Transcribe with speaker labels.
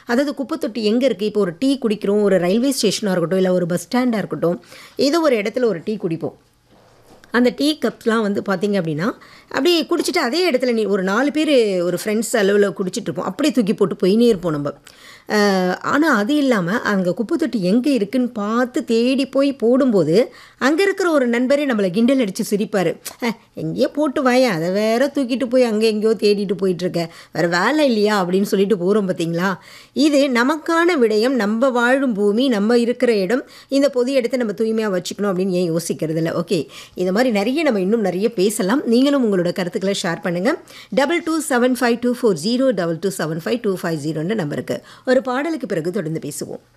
Speaker 1: அதாவது குப்பை தொட்டி எங்கே இருக்குது இப்போ ஒரு டீ குடிக்கிறோம் ஒரு ரயில்வே ஸ்டேஷனாக இருக்கட்டும் இல்லை ஒரு பஸ் ஸ்டாண்டாக இருக்கட்டும் ஏதோ ஒரு இடத்துல ஒரு டீ குடிப்போம் அந்த டீ கப்ஸ்லாம் வந்து பார்த்தீங்க அப்படின்னா அப்படியே குடிச்சிட்டு அதே இடத்துல நீ ஒரு நாலு பேர் ஒரு ஃப்ரெண்ட்ஸ் அளவில் குடிச்சிட்டு இருப்போம் அப்படியே தூக்கி போட்டு போயினே இருப்போம் நம்ம ஆனால் அது இல்லாமல் அங்கே குப்பை தொட்டி எங்கே இருக்குன்னு பார்த்து தேடி போய் போடும்போது அங்கே இருக்கிற ஒரு நண்பரே நம்மளை கிண்டல் அடித்து சிரிப்பார் எங்கேயோ போட்டு வாயேன் அதை வேற தூக்கிட்டு போய் அங்கே எங்கேயோ தேடிட்டு போயிட்டுருக்க வேறு வேலை இல்லையா அப்படின்னு சொல்லிட்டு போகிறோம் பார்த்தீங்களா இது நமக்கான விடயம் நம்ம வாழும் பூமி நம்ம இருக்கிற இடம் இந்த பொது இடத்தை நம்ம தூய்மையாக வச்சுக்கணும் அப்படின்னு ஏன் யோசிக்கிறது இல்லை ஓகே இந்த மாதிரி நிறைய நம்ம இன்னும் நிறைய பேசலாம் நீங்களும் உங்களோட கருத்துக்களை ஷேர் பண்ணுங்கள் double two seven five two four zero double two seven five two five ஜீரோன்ற நம்பருக்கு ஒரு பாடலுக்கு பிறகு தொடர்ந்து பேசுவோம்